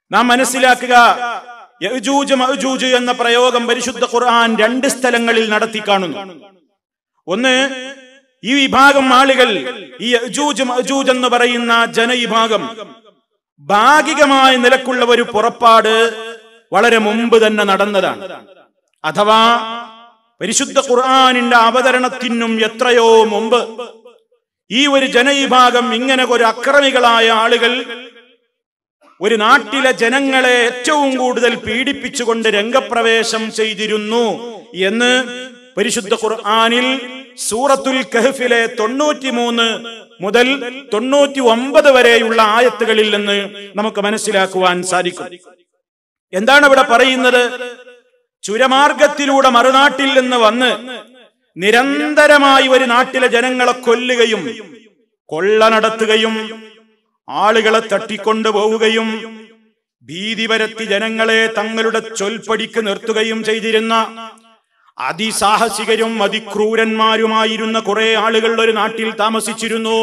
നാം മനസ്സിലാക്കുക യഅ്ജൂജ് മഅ്ജൂജ് എന്ന പ്രയോഗം പരിശുദ്ധ ഖുർആൻ രണ്ട് സ്ഥലങ്ങളിൽ നടത്തി കാണുന്നു ഒന്ന് ഈ വിഭാഗം ആളുകൾ ഈ യഅ്ജൂജ് മഅ്ജൂജ് എന്ന് പറയുന്ന ജനവിഭാഗം ഭാഗികമായ നിലക്കുള്ള ഒരു പുറപ്പാട് വളരെ മുമ്പ് തന്നെ നടന്നതാണ് അഥവാ പരിശുദ്ധ ഖുർആാനിന്റെ അവതരണത്തിനും എത്രയോ മുമ്പ് ഈ ഒരു ജനവിഭാഗം ഇങ്ങനെ ഒരു അക്രമികളായ ആളുകൾ ഒരു നാട്ടിലെ ജനങ്ങളെ ഏറ്റവും കൂടുതൽ പീഡിപ്പിച്ചുകൊണ്ട് രംഗപ്രവേശം ചെയ്തിരുന്നു എന്ന് പരിശുദ്ധ ഖുർആാനിൽ സൂറത്തുൽ കഹഫിലെ തൊണ്ണൂറ്റിമൂന്ന് മുതൽ തൊണ്ണൂറ്റി ഒമ്പത് വരെയുള്ള ആയത്തുകളിൽ നിന്ന് നമുക്ക് മനസ്സിലാക്കുവാൻ സാധിക്കും എന്താണ് ഇവിടെ പറയുന്നത് ചുരമാർഗത്തിലൂടെ മറുനാട്ടിൽ നിന്ന് വന്ന് നിരന്തരമായി ഒരു നാട്ടിലെ ജനങ്ങളെ കൊല്ലുകയും കൊള്ള നടത്തുകയും ആളുകളെ തട്ടിക്കൊണ്ടുപോവുകയും ഭീതി പരത്തി ജനങ്ങളെ തങ്ങളുടെ ചൊൽപ്പടിക്ക് നിർത്തുകയും ചെയ്തിരുന്ന അതിസാഹസികരും അതിക്രൂരന്മാരുമായിരുന്ന കുറെ ആളുകൾ ഒരു നാട്ടിൽ താമസിച്ചിരുന്നു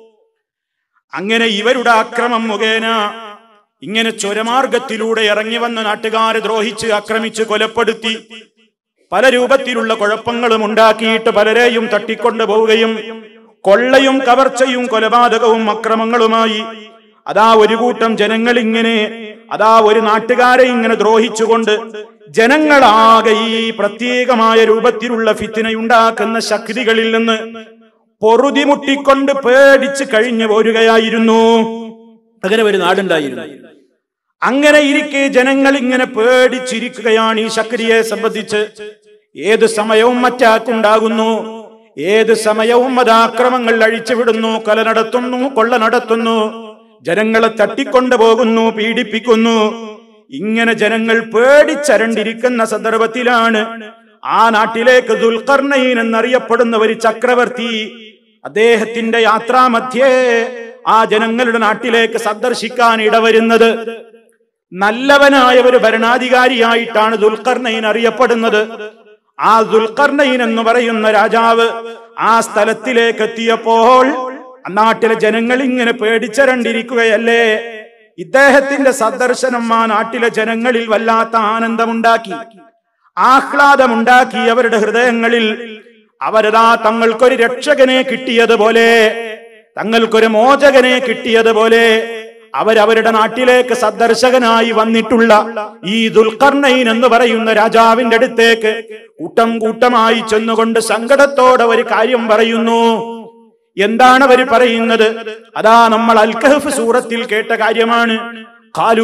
അങ്ങനെ ഇവരുടെ അക്രമം മുഖേന ഇങ്ങനെ ചുരമാർഗത്തിലൂടെ ഇറങ്ങി വന്ന നാട്ടുകാരെ ദ്രോഹിച്ച് ആക്രമിച്ച് കൊലപ്പെടുത്തി പല രൂപത്തിലുള്ള കുഴപ്പങ്ങളും ഉണ്ടാക്കിയിട്ട് പലരെയും തട്ടിക്കൊണ്ടു പോവുകയും കൊള്ളയും കവർച്ചയും കൊലപാതകവും അക്രമങ്ങളുമായി അതാ ഒരു കൂട്ടം ജനങ്ങൾ ഇങ്ങനെ അതാ ഒരു നാട്ടുകാരെ ഇങ്ങനെ ദ്രോഹിച്ചുകൊണ്ട് ജനങ്ങളാകെ ഈ പ്രത്യേകമായ രൂപത്തിലുള്ള ഫിത്തിനയുണ്ടാക്കുന്ന ശക്തികളിൽ നിന്ന് പൊറുതിമുട്ടിക്കൊണ്ട് പേടിച്ച് കഴിഞ്ഞു പോരുകയായിരുന്നു അങ്ങനെ ഒരു നാടുണ്ടായിരുന്നു അങ്ങനെ ഇരിക്കെ ജനങ്ങൾ ഇങ്ങനെ പേടിച്ചിരിക്കുകയാണ് ഈ ശക്തിയെ സംബന്ധിച്ച് ഏത് സമയവും മറ്റാക്കുണ്ടാകുന്നു ഏത് സമയവും അത് ആക്രമങ്ങൾ അഴിച്ചുവിടുന്നു കൊല നടത്തുന്നു കൊള്ള നടത്തുന്നു ജനങ്ങളെ തട്ടിക്കൊണ്ടു പോകുന്നു പീഡിപ്പിക്കുന്നു ഇങ്ങനെ ജനങ്ങൾ പേടിച്ചരണ്ടിരിക്കുന്ന സന്ദർഭത്തിലാണ് ആ നാട്ടിലേക്ക് ദുൽഖർണയിൻ എന്നറിയപ്പെടുന്ന ഒരു ചക്രവർത്തി അദ്ദേഹത്തിന്റെ യാത്രാമധ്യേ ആ ജനങ്ങളുടെ നാട്ടിലേക്ക് സന്ദർശിക്കാൻ ഇടവരുന്നത് നല്ലവനായ ഒരു ഭരണാധികാരിയായിട്ടാണ് ദുൽഖർണയിൻ അറിയപ്പെടുന്നത് ആ ദുൽഖർണയിൻ എന്ന് പറയുന്ന രാജാവ് ആ സ്ഥലത്തിലേക്ക് എത്തിയപ്പോൾ നാട്ടിലെ ജനങ്ങൾ ഇങ്ങനെ പേടിച്ചരണ്ടിരിക്കുകയല്ലേ ഇദ്ദേഹത്തിന്റെ സന്ദർശനം ആ നാട്ടിലെ ജനങ്ങളിൽ വല്ലാത്ത ആനന്ദമുണ്ടാക്കി ആഹ്ലാദമുണ്ടാക്കി അവരുടെ ഹൃദയങ്ങളിൽ അവരതാ തങ്ങൾക്കൊരു രക്ഷകനെ കിട്ടിയതുപോലെ തങ്ങൾക്കൊരു മോചകനെ കിട്ടിയതുപോലെ അവരവരുടെ നാട്ടിലേക്ക് സന്ദർശകനായി വന്നിട്ടുള്ള ഈ ദുൽഖർണയിൻ എന്ന് പറയുന്ന രാജാവിന്റെ അടുത്തേക്ക് കൂട്ടം കൂട്ടമായി ചെന്നുകൊണ്ട് സങ്കടത്തോടെ ഒരു കാര്യം പറയുന്നു എന്താണ് അവർ പറയുന്നത് അതാ നമ്മൾ അൽക്കഹഫ് സൂറത്തിൽ കേട്ട കാര്യമാണ് കാലൂ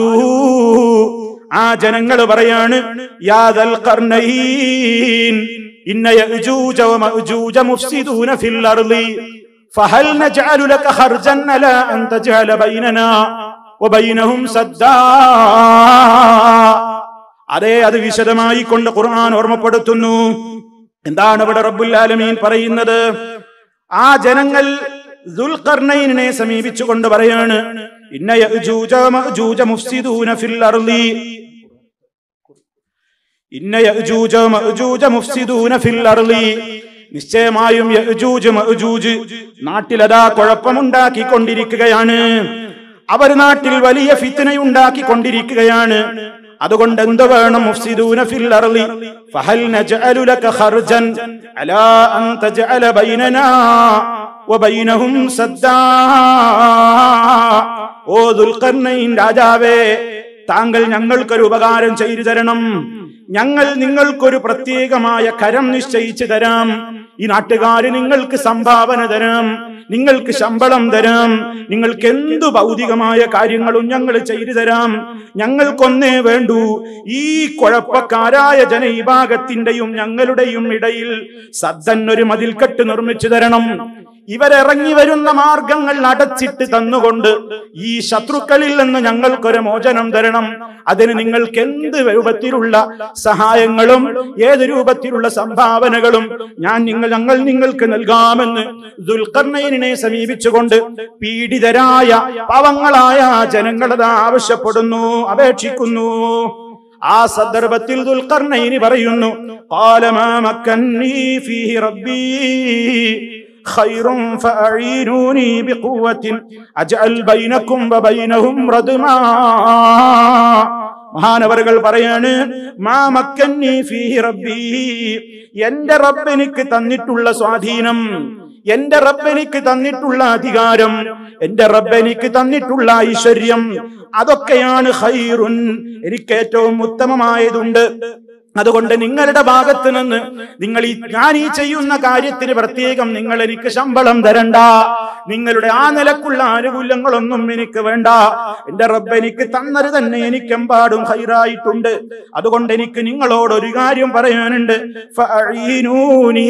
ആ ജനങ്ങൾ പറയാണ് യാദൽ കർണയീൻ ഇന്ന യഅജൂജ വമഅജൂജ മുഫ്സിദൂന ഫിൽ അർളി فهل نجعل لك خرجا على أن تجعل بيننا وبينهم سدا അതെ അത് വിശദമായി കൊണ്ട് ഖുർആൻ ഓർമ്മപ്പെടുത്തുന്നു എന്താണ് ഇവിടെ റബ്ബുൽ ആലമീൻ പറയുന്നത് ആ ജനങ്ങൾ ദുൽഖർണയിനെ സമീപിച്ചുകൊണ്ട് പറയാണ് ഇന്ന യഅജൂജ വമഅജൂജ മുഫ്സിദൂന ഫിൽ അർളി ഇന്ന യഅജൂജ വമഅജൂജ മുഫ്സിദൂന ഫിൽ അർളി നിശ്ചയമായും യഅജൂജ് മഅജൂജ് നാട്ടിലതാ കുഴപ്പമുണ്ടാക്കിക്കൊണ്ടിരിക്കുകയാണ് അവർ നാട്ടിൽ വലിയ ഫിത്നയുണ്ടാക്കിക്കൊണ്ടിരിക്കുകയാണ് അതുകൊണ്ട് എന്ത് വേണം മുഫ്സിദൂന ഫിൽ അർളി ഫഹൽ നജ്അലു ലക ഖർജൻ അലാ അൻ തജ്അല ബൈനനാ വബൈനഹും സദ്ദാ ഓ ദുൽഖർനൈൻ രാജാവേ താങ്കൾ ഞങ്ങൾക്കൊരു ഉപകാരം ചെയ്തു തരണം ഞങ്ങൾ നിങ്ങൾക്കൊരു പ്രത്യേകമായ കരം നിശ്ചയിച്ചു തരാം ഈ നാട്ടുകാര് നിങ്ങൾക്ക് സംഭാവന തരാം നിങ്ങൾക്ക് ശമ്പളം തരാം നിങ്ങൾക്ക് എന്തു ഭൗതികമായ കാര്യങ്ങളും ഞങ്ങൾ ചെയ്തു തരാം ഞങ്ങൾക്കൊന്നേ വേണ്ടൂ ഈ കുഴപ്പക്കാരായ ജനവിഭാഗത്തിന്റെയും ഞങ്ങളുടെയും ഇടയിൽ സദ്ദൻ ഒരു മതിൽക്കെട്ട് നിർമ്മിച്ചു തരണം ഇവരിറങ്ങി വരുന്ന മാർഗങ്ങൾ അടച്ചിട്ട് തന്നുകൊണ്ട് ഈ ശത്രുക്കളിൽ നിന്ന് ഞങ്ങൾക്കൊരു മോചനം തരണം അതിന് നിങ്ങൾക്ക് എന്ത് രൂപത്തിലുള്ള സഹായങ്ങളും ഏത് രൂപത്തിലുള്ള സംഭാവനകളും ഞാൻ നിങ്ങൾ ഞങ്ങൾ നിങ്ങൾക്ക് നൽകാമെന്ന് ദുൽഖർണയനെ സമീപിച്ചുകൊണ്ട് പീഡിതരായ പാവങ്ങളായ ജനങ്ങളത് ആവശ്യപ്പെടുന്നു അപേക്ഷിക്കുന്നു ആ സന്ദർഭത്തിൽ ദുൽഖർണയിന് പറയുന്നു "ഖാല മാ മക്കന്നീ ഫീഹി റബ്ബീ ഖൈറും ഫഅഈനൂനി ബിഖുവത്തിൻ അജ്അൽ ബൈനക്കും വബൈനഹും റദ്മാ മഹാനവറുകൾ പറയാണ് മാ മക്കന്നി ഫീഹി റബ്ബി എന്റെ റബ്ബ് എനിക്ക് തന്നിട്ടുള്ള സ്വാധീനം എന്റെ റബ്ബ് എനിക്ക് തന്നിട്ടുള്ള അധികാരം എന്റെ റബ്ബ് എനിക്ക് തന്നിട്ടുള്ള ഐശ്വര്യം അതൊക്കെയാണ് ഖൈറുൻ എനിക്ക് ഏറ്റവും ഉത്തമമായതുണ്ട് അതുകൊണ്ട് നിങ്ങളുടെ ഭാഗത്ത് നിന്ന് നിങ്ങൾ ഈ ഞാൻ ഈ ചെയ്യുന്ന കാര്യത്തിന് പ്രത്യേകം നിങ്ങൾ എനിക്ക് ശമ്പളം തരണ്ട നിങ്ങളുടെ ആ നിലക്കുള്ള ആനുകൂല്യങ്ങളൊന്നും എനിക്ക് വേണ്ട എന്റെ റബ്ബ് എനിക്ക് തന്നത് തന്നെ എനിക്കെമ്പാടും ഹൈറായിട്ടുണ്ട് അതുകൊണ്ട് എനിക്ക് നിങ്ങളോട് ഒരു കാര്യം പറയാനുണ്ട് ഫഅഈനൂനി.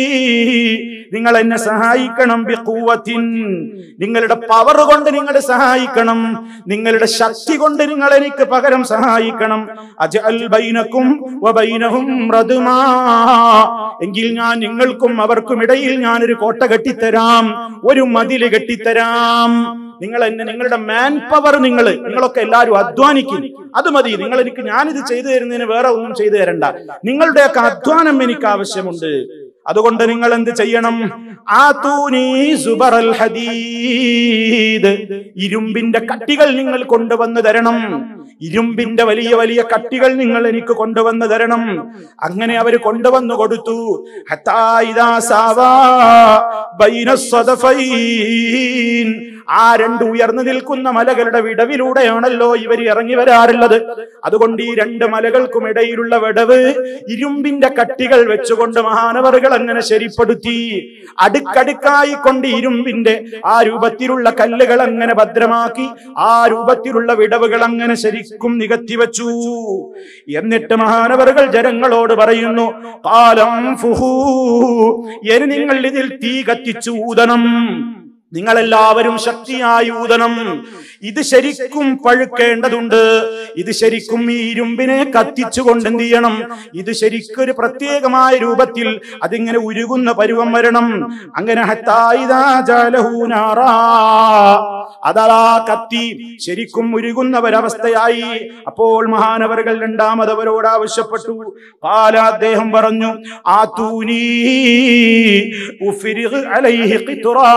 നിങ്ങൾ എന്നെ സഹായിക്കണം ബിഖുവത്തിൻ. നിങ്ങളുടെ പവർ കൊണ്ട് നിങ്ങൾ സഹായിക്കണം നിങ്ങളുടെ ശക്തി കൊണ്ട് നിങ്ങൾ എനിക്ക് പകരം സഹായിക്കണം അജ്അൽ ബൈനക്കും വബൈനഹും റദ്മാ. എങ്കിൽ ഞാൻ നിങ്ങൾക്കും അവർക്കും ഇടയിൽ ഞാൻ ഒരു കോട്ട കെട്ടിത്തരാം ഒരു മതില് കെട്ടിത്തരാം നിങ്ങൾ എന്നെ നിങ്ങളുടെ മാൻ പവർ നിങ്ങൾ നിങ്ങളൊക്കെ എല്ലാവരും അധ്വാനിക്കും അത് മതി നിങ്ങൾ എനിക്ക് ഞാനിത് ചെയ്തു തരുന്നതിന് വേറെ ഒന്നും ചെയ്തു തരണ്ട നിങ്ങളുടെയൊക്കെ അധ്വാനം എനിക്ക് ആവശ്യമുണ്ട് അതുകൊണ്ട് നിങ്ങൾ എന്ത് ചെയ്യണം ആതൂനി സുബറൽ ഹദീദ് ഇരുമ്പിന്റെ കട്ടികൾ നിങ്ങൾ കൊണ്ടുവന്ന് തരണം ഇരുമ്പിന്റെ വലിയ വലിയ കട്ടികൾ നിങ്ങൾ എനിക്ക് കൊണ്ടുവന്ന് തരണം അങ്ങനെ അവർ കൊണ്ടുവന്നു കൊടുത്തു ഹത്താ ഇദാ സാവാ ബൈന സദഫൈൻ. ആ രണ്ട് ഉയർന്നു നിൽക്കുന്ന മലകളുടെ വിടവിലൂടെയാണല്ലോ ഇവർ ഇറങ്ങി വരാറുള്ളത് അതുകൊണ്ട് ഈ രണ്ട് മലകൾക്കും ഇടയിലുള്ള വിടവ് ഇരുമ്പിന്റെ കട്ടികൾ വെച്ചുകൊണ്ട് മഹാനവറുകൾ അങ്ങനെ ശരിപ്പെടുത്തി അടുക്കടുക്കായി കൊണ്ട് ഇരുമ്പിന്റെ ആ രൂപത്തിലുള്ള കല്ലുകൾ അങ്ങനെ ഭദ്രമാക്കി ആ രൂപത്തിലുള്ള വിടവുകൾ അങ്ങനെ ശരിക്കും നികത്തി വെച്ചു എന്നിട്ട് മഹാനവറുകൾ ജനങ്ങളോട് പറയുന്നു കാലം ഫുഹൂ ഇനി നിങ്ങൾ ഇതിൽ തീ കത്തിച്ചു ഊതണം നിങ്ങളെല്ലാവരും ശക്തിയായി ഊതണം ഇത് ശരിക്കും പഴുക്കേണ്ടതുണ്ട് ഇത് ശരിക്കും ഈ ഇരുമ്പിനെ കത്തിച്ചുകൊണ്ട് എന്ത് ചെയ്യണം ഇത് ശരിക്കും ഒരു പ്രത്യേകമായ രൂപത്തിൽ അതിങ്ങനെ ഉരുകുന്ന പരുവം വരണം അങ്ങനെ ഹത്തായിദാ ജലഹൂ നാറാ. അതാ കത്തി ശരിക്കും ഉരുകുന്ന ഒരവസ്ഥയായി അപ്പോൾ മഹാനവറുകൾ രണ്ടാമത് അവരോട് ആവശ്യപ്പെട്ടു പാല അദ്ദേഹം പറഞ്ഞു ആ തൂനീ ഉഫ്രിഗ് അലൈഹി ഖിത്റാ.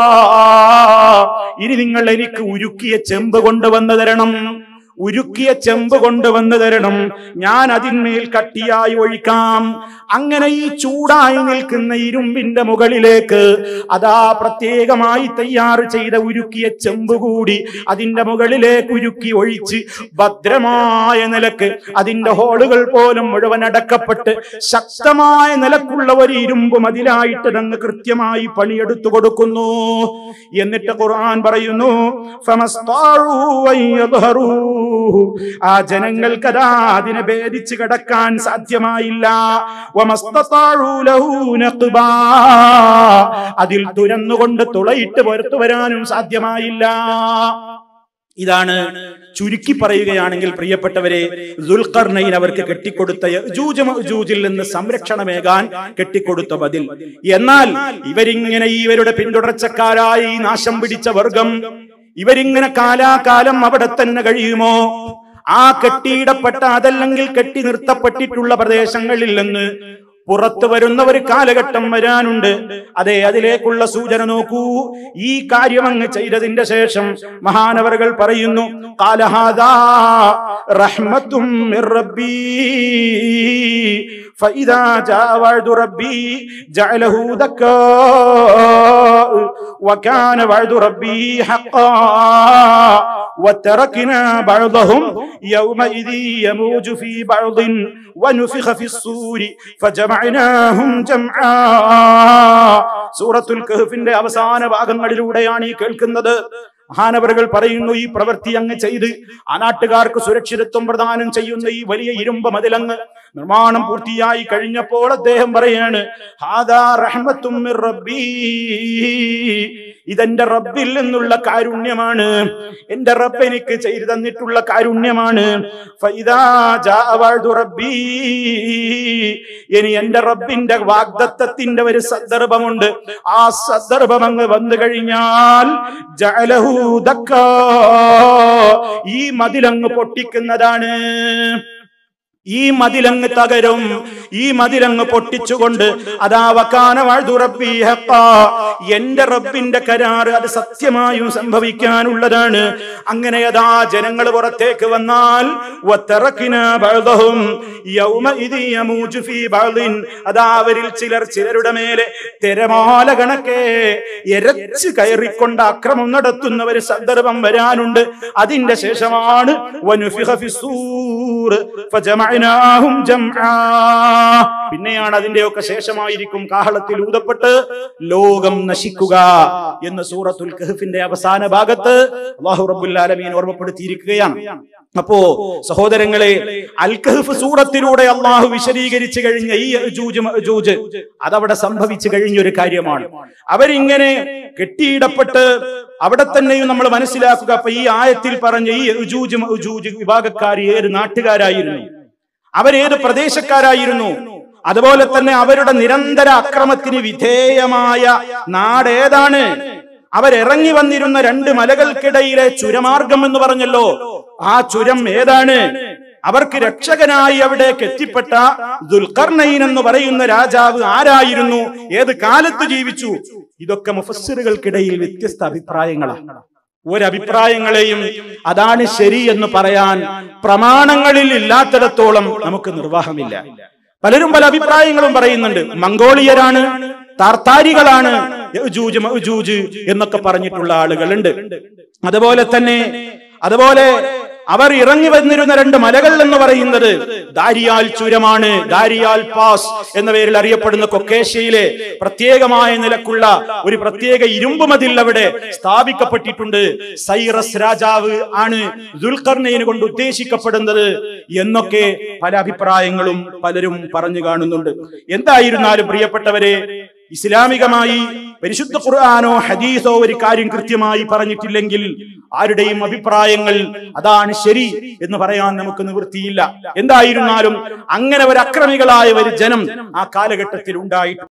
ഇനി നിങ്ങൾ എനിക്ക് ഉരുക്കിയ ചെമ്പ് കൊണ്ടുവന്ന് തരണം ഉരുക്കിയ ചെമ്പ് കൊണ്ടുവന്ന് തരണം ഞാൻ അതിന്മേൽ കട്ടിയായി ഒഴിക്കാം അങ്ങനെ ഈ ചൂടായി നിൽക്കുന്ന ഇരുമ്പിന്റെ മുകളിലേക്ക് അതാ പ്രത്യേകമായി തയ്യാർ ചെയ്ത ഉരുക്കിയ ചെമ്പ് കൂടി അതിന്റെ മുകളിലേക്ക് ഉരുക്കി ഒഴിച്ച് ഭദ്രമായ നിലക്ക് അതിന്റെ ഹോളുകൾ പോലും മുഴുവൻ അടക്കപ്പെട്ട് ശക്തമായ നിലക്കുള്ള ഒരു ഇരുമ്പ് മതിലായിട്ട് അങ്ങ് കൃത്യമായി പണിയെടുത്തു കൊടുക്കുന്നു എന്നിട്ട് ഖുർആൻ പറയുന്നു ഫമസ്താഉ വയദ്ഹറൂ. ആ ജനങ്ങൾക്കതാ അതിനെ ഭേദിച്ച് കടക്കാൻ സാധ്യമായില്ല വമസ്തതാഉ ലഹു നഖ്ബാ. അതിൽ തുരന്നുകൊണ്ട് തുളയിട്ട് പുറത്തു വരാനും സാധ്യമായില്ല ഇതാണ് ചുരുക്കി പറയുകയാണെങ്കിൽ പ്രിയപ്പെട്ടവരെ ദുൽഖർനൈൻ അവർക്ക് കെട്ടിക്കൊടുത്ത യജൂജ് മഅജൂജിൽ നിന്ന് സംരക്ഷണമേകാൻ കെട്ടിക്കൊടുത്ത ബദിൽ എന്നാൽ ഇവരിങ്ങനെ ഇവരുടെ പിന്തുടർച്ചക്കാരായി ഈ നാശം പിടിച്ച വർഗം ഇവരിങ്ങനെ കാലാകാലം അവിടെ തന്നെ കഴിയുമോ ആ കെട്ടിയിടപ്പെട്ട അതല്ലെങ്കിൽ കെട്ടി നിർത്തപ്പെട്ടിട്ടുള്ള പ്രദേശങ്ങളിൽ നിന്ന് പുറത്തു വരുന്ന ഒരു കാലഘട്ടം വരാനുണ്ട് അതെ അതിലേക്കുള്ള സൂചന നോക്കൂ ഈ കാര്യം അങ്ങ് ചെയ്തതിന്റെ ശേഷം മഹാനവറുകൾ പറയുന്നു കാലഹാദാ റഹ്മത്തും മിർ റബ്ബീ فإذا جاء وعد ربي جعله دكاء وكان وعد ربي حقا وتركنا بعضهم يومئذ يموج في بعض ونفخ في الصور فجمعناهم جمعا സൂറത്തുൽ കഹ്ഫിന്റെ അവസാന ഭാഗങ്ങളിലൂടെയാണ് ഈ കേൾക്കുന്നത് മഹാനവറുകൾ പറയുന്നു ഈ പ്രവൃത്തി അങ്ങ് ചെയ്ത് ആ നാട്ടുകാർക്ക് സുരക്ഷിതത്വം പ്രദാനം ചെയ്യുന്ന ഈ വലിയ ഇരുമ്പ് മതിലങ്ങ് നിർമ്മാണം പൂർത്തിയായി കഴിഞ്ഞപ്പോൾ അദ്ദേഹം പറയാണ് ഹാദാ റഹ്മത്തും മിർ റബ്ബീ ഇതെന്റെ റബ്ബിൽ നിന്നുള്ള കാരുണ്യമാണ് എന്റെ റബ്ബ് എനിക്ക് ചെയ്തു തന്നിട്ടുള്ള കാരുണ്യമാണ് ഫൈദാ ജാഅ വഅദു റബ്ബീ ഇനി എന്റെ റബ്ബിന്റെ വാഗ്ദത്തത്തിന്റെ ഒരു സന്ദർഭമുണ്ട് ആ സന്ദർഭം അങ്ങ് വന്നു കഴിഞ്ഞാൽ ജഅലഹു ദക്കാ. ഈ മതിലങ്ങ് പൊട്ടിക്കുന്നതാണ് ഈ മതിലങ്ങ് തകരും ഈ മതിലങ്ങ് പൊട്ടിച്ചുകൊണ്ട് അതാ വക്കാന വാഴ്തു റബ്ബി ഹഖാ. എന്റെ റബ്ബിന്റെ കരാറ് അത് സത്യമായും സംഭവിക്കാനുള്ളതാണ് അങ്ങനെ അതാ ജനങ്ങൾ പുറത്തേക്ക് വന്നാൽ വത്തറക്കിന ബഅദഹും യൗമഇദി യമൂജു ഫീ ബഅദിൻ. അതാ അവരിൽ ചിലർ ചിലരുടെ മേലെ തിരമാല കണക്കെ എരച്ച് കയറിക്കൊണ്ട് അക്രമം നടത്തുന്ന ഒരു സന്ദർഭം വരാനുണ്ട് അതിന്റെ ശേഷമാണ് വനുഫിഖ ഫിസ്സൂർ ഫജമഅനാഹും ജംആ. പിന്നെയാണ് അതിന്റെയൊക്കെ ശേഷമായിരിക്കും കാഹളത്തിൽ ഊതപ്പെട്ട് ലോകം നശിക്കുക എന്ന് സൂറത്തുൽ കഹഫിന്റെ അവസാന ഭാഗത്ത് അള്ളാഹു റബ്ബുൽ ആലമീൻ ഓർമ്മപ്പെടുത്തിയിരിക്കുകയാണ് അപ്പോ സഹോദരങ്ങളെ അൽ കഹഫ് സൂറത്തിലൂടെ അള്ളാഹു വിശദീകരിച്ചു കഴിഞ്ഞ ഈ യഅ്ജൂജ് മഅ്ജൂജ് അതവിടെ സംഭവിച്ചു കഴിഞ്ഞ ഒരു കാര്യമാണ് അവരിങ്ങനെ കെട്ടിയിടപ്പെട്ട് അവിടെ തന്നെയും നമ്മൾ മനസ്സിലാക്കുക അപ്പൊ ഈ ആയത്തിൽ പറഞ്ഞ ഈ യഅ്ജൂജ് മഅ്ജൂജ് വിഭാഗക്കാർ ഏത് നാട്ടുകാരായിരുന്നു അവരേത് പ്രദേശക്കാരായിരുന്നു അതുപോലെ തന്നെ അവരുടെ നിരന്തര അക്രമത്തിന് വിധേയമായ നാടേതാണ് അവരിറങ്ങി വന്നിരുന്ന രണ്ട് മലകൾക്കിടയിലെ ചുരമാർഗം എന്ന് പറഞ്ഞല്ലോ ആ ചുരം ഏതാണ് അവർക്ക് രക്ഷകനായി അവിടേക്ക് എത്തിപ്പെട്ട ദുൽഖർണയിൻ എന്ന് പറയുന്ന രാജാവ് ആരായിരുന്നു ഏത് കാലത്ത് ജീവിച്ചു ഇതൊക്കെ മുഫസ്സിറുകൾക്കിടയിൽ വ്യത്യസ്ത അഭിപ്രായങ്ങളാണ് ഒരഭിപ്രായങ്ങളെയും അതാണ് ശരി എന്ന് പറയാൻ പ്രമാണങ്ങളിൽ ഇല്ലാത്തിടത്തോളം നമുക്ക് നിർവാഹമില്ല പലരും പല അഭിപ്രായങ്ങളും പറയുന്നുണ്ട് മംഗോളിയരാണ് താർത്താരികളാണ് യഅ്ജൂജ് മഅ്ജൂജ് എന്നൊക്കെ പറഞ്ഞിട്ടുള്ള ആളുകളുണ്ട് അതുപോലെ തന്നെ അതുപോലെ അവർ ഇറങ്ങി വന്നിരുന്ന രണ്ട് മലകൾ എന്ന് പറയുന്നത് ദാരിയാൽ ചുരമാണ് ദാരിയാൽ പാസ് എന്ന പേരിൽ അറിയപ്പെടുന്ന കൊക്കേഷ്യയിലെ പ്രത്യേകമായ നിലക്കുള്ള ഒരു പ്രത്യേക ഇരുമ്പ് മതിൽ അവിടെ സ്ഥാപിക്കപ്പെട്ടിട്ടുണ്ട് സൈറസ് രാജാവ് ആണ് ദുൽഖർണയിന് കൊണ്ട് ഉദ്ദേശിക്കപ്പെടുന്നത് എന്നൊക്കെ പല അഭിപ്രായങ്ങളും പലരും പറഞ്ഞു കാണുന്നുണ്ട് എന്തായിരുന്നാലും പ്രിയപ്പെട്ടവരെ ഇസ്ലാമികമായി പരിശുദ്ധ ഖുർആാനോ ഹദീസോ ഒരു കാര്യം കൃത്യമായി പറഞ്ഞിട്ടില്ലെങ്കിൽ ആരുടെയും അഭിപ്രായങ്ങൾ അതാണ് ശരി എന്ന് പറയാൻ നമുക്ക് നിവൃത്തിയില്ല എന്തായിരുന്നാലും അങ്ങനെ ഒരു അക്രമികളായ ഒരു ജനം ആ കാലഘട്ടത്തിൽ ഉണ്ടായിട്ട്